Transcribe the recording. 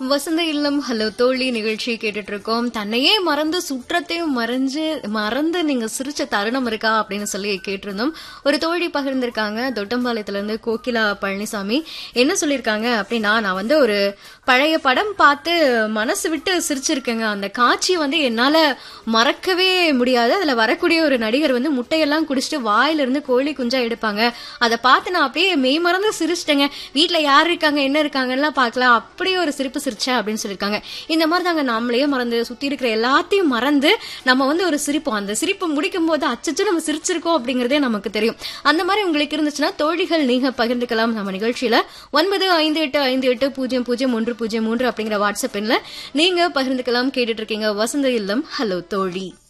வசந்த இல்லம் ஹலோ தோழி நிகழ்ச்சி கேட்டுட்டு இருக்கோம் தன்னையே மறந்து சுற்றத்தையும் மறைஞ்சு மறந்து நீங்க சிரிச்ச தருணம் இருக்கா அப்படின்னு சொல்லி கேட்டிருந்தோம் ஒரு தோழி பகிர்ந்திருக்காங்க தொட்டம்பாளையத்துல இருந்து கோகிலா பழனிசாமி என்ன சொல்லியிருக்காங்க அப்படின்னா நான் வந்து ஒரு பழைய படம் பார்த்து மனசு விட்டு சிரிச்சிருக்கேங்க அந்த காட்சி வந்து என்னால மறக்கவே முடியாது அதுல வரக்கூடிய ஒரு நடிகர் வந்து முட்டையெல்லாம் குடிச்சிட்டு வாயில இருந்து கோழி குஞ்சா எடுப்பாங்க அதை பார்த்து நான் அப்படியே மெய் மறந்து சிரிச்சிட்டேங்க வீட்ல யார் இருக்காங்க என்ன இருக்காங்கன்னு பார்க்கலாம் அப்படியே ஒரு சிரிப்பு சிரிச்சேன் அப்படின்னு சொல்லியிருக்காங்க இந்த மாதிரி தாங்க நாமளே மறந்து சுத்தி இருக்கிற எல்லாத்தையும் மறந்து நம்ம வந்து ஒரு சிரிப்போம் அந்த சிரிப்பு முடிக்கும் போது அச்சச்சு நம்ம சிரிச்சிருக்கோம் அப்படிங்கறதே நமக்கு தெரியும் அந்த மாதிரி உங்களுக்கு இருந்துச்சுன்னா தோழிகள் நீங்க பகிர்ந்துக்கலாம் நம்ம நிகழ்ச்சியில ஒன்பது ஐந்து எட்டு ஐந்து எட்டு பூஜ்ஜியம் பூஜ்ஜியம் ஒன்று பூஜ்ஜியம் மூன்று அப்படிங்கிற வாட்ஸ்அப் எண்ல நீங்க பகிர்ந்துக்கலாம் கேட்டுட்டு இருக்கீங்க வசந்த இல்லம் ஹலோ தோழி